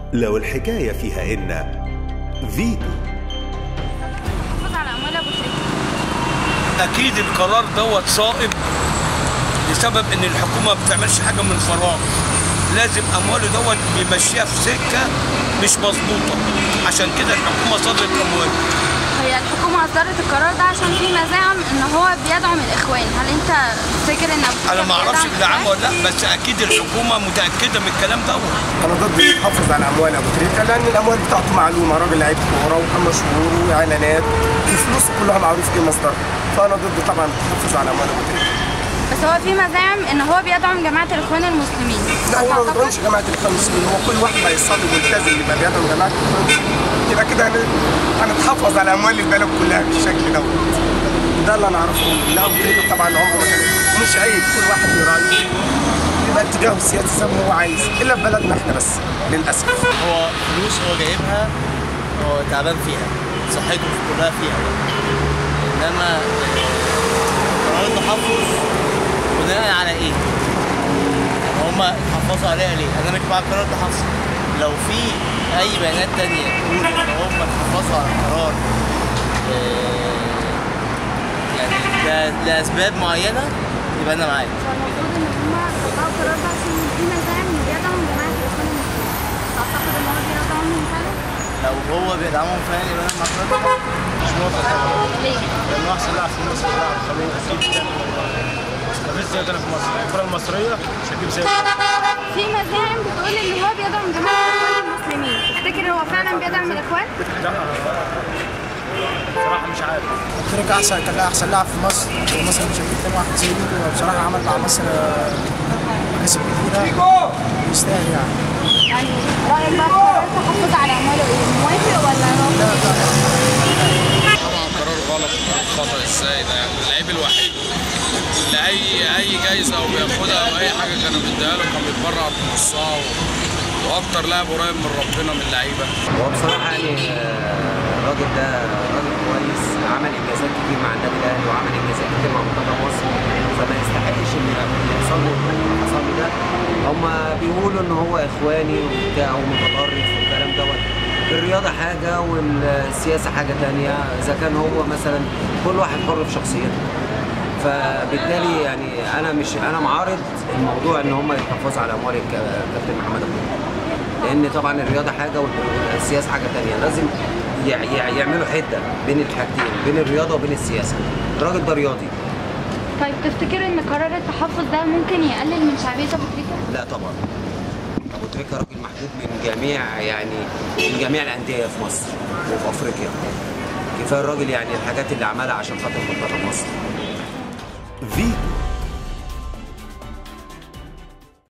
لو الحكاية فيها إن فيتو حافظ على اموال ابو تريكه اكيد القرار دوت صائب لسبب ان الحكومه ما بتعملش حاجه من فراغ لازم امواله دوت بيمشيها في سكه مش مظبوطه عشان كده الحكومه صدرت اموال هي الحكومه اصدرت القرار ده عشان في مزاعم ان هو بيدعم الاخوان هل انت تفتكر ان ابو انا تريكة ما اعرفش بيدعم بدعمه الإخوان؟ ولا لا بس اكيد الحكومه متاكده من الكلام دوت انا ضد يحافظ على اموال ابو تريكه لان الاموال بتاعته معلومه راجل لعيب كوره وكان مشهور واعلانات الفلوس كلها معروف ايه مصدرها فانا ضد طبعا التحفظ على اموال ابو تريكه بس هو في مزاعم ان هو بيدعم جماعه الاخوان المسلمين لا هو ما هتعتقد- بيدعمش جماعه الاخوان المسلمين هو كل واحد هيصلي ملتزم يبقى بيدعم جماعه الاخوان المسلمين يبقى كده هن- هنتحفظ على اموال البلد كلها بالشكل دوت ده اللي انا اعرفه لا ابو تريكه طبعا عمره ما كان مش عيب كل واحد يراعي يبقى اتجاهه السياسي زي ما هو عايز الا في بلدنا احنا بس للاسف هو فلوس هو جايبها هو تعبان فيها صحته كلها فيها انما آه، قرار التحفظ بناء على ايه؟ يعني هما اتحفظوا عليها ليه؟ انا مش مع قرار التحفظ لو في اي بيانات تانية تقول ان هما اتحفظوا على القرار آه، يعني ل- لاسباب معينه يبقى انا معاك فالمفروض ان هم طلعوا القرار ده عشان في مزاعم انه بيدعم جماعه الاخوان المسلمين تعتقد ان هو بيدعمهم فعلا؟ لو هو بيدعمهم فعلا يبقى انا مع قرار التحفظ مش موافق طبعا ليه؟ لانه احسن لاعب في مصر لاعب خليل اكيد يعني مفيش زي كده في مصر الكره المصريه مش هتجيب زي كده في مزاعم بتقول ان هو بيدعم جماعه الاخوان المسلمين تفتكر هو فعلا بيدعم الاخوان؟ لا بصراحه مش عارف تريكا احسن كان احسن لاعب في مصر ومصر مش هتجيب تاني واحد زيه وبصراحه عمل مع مصر آه، مكاسب كتيره يستاهل يعني يعني رايك بقى في قرار التحفظ على امواله ايه؟ موافق ولا رافض؟ طبعا قرار غلط قرار خطا ازاي ده يعني اللعيب الوحيد اللي اي اي جايزه او بياخدها او اي حاجه كانوا بيديها له كان بيتبرع بنصها و- واكتر لاعب قريب من ربنا من اللعيبه هو بصراحة يعني آه، الراجل ده راجل كويس عمل إنجازات كتير مع النادي الأهلي وعمل إنجازات كتير مع منتخب مصر فما يستحقش إن اللي يحصل له اللي حصل له ده هما بيقولوا إن هو إخواني وبتاع ومتطرف والكلام دوت الرياضة حاجة والسياسة حاجة تانية إذا كان هو مثلا كل واحد حر في شخصيته فبالتالي يعني انا مش انا معارض الموضوع ان هم يحافظوا على اموال الك- الكابتن محمد ابو تريكة. لان طبعا الرياضه حاجه والسياسه حاجه تانية لازم يع- يع- يعملوا حده بين الحاجتين بين الرياضه وبين السياسه الراجل ده رياضي طيب تفتكر ان قرار التحفظ ده ممكن يقلل من شعبيه ابو تريكه؟ لا طبعا ابو تريكة راجل محبوب من جميع يعني من جميع الانديه في مصر وفي افريقيا كفايه الراجل يعني الحاجات اللي عملها عشان خاطر منتخب مصر فيتو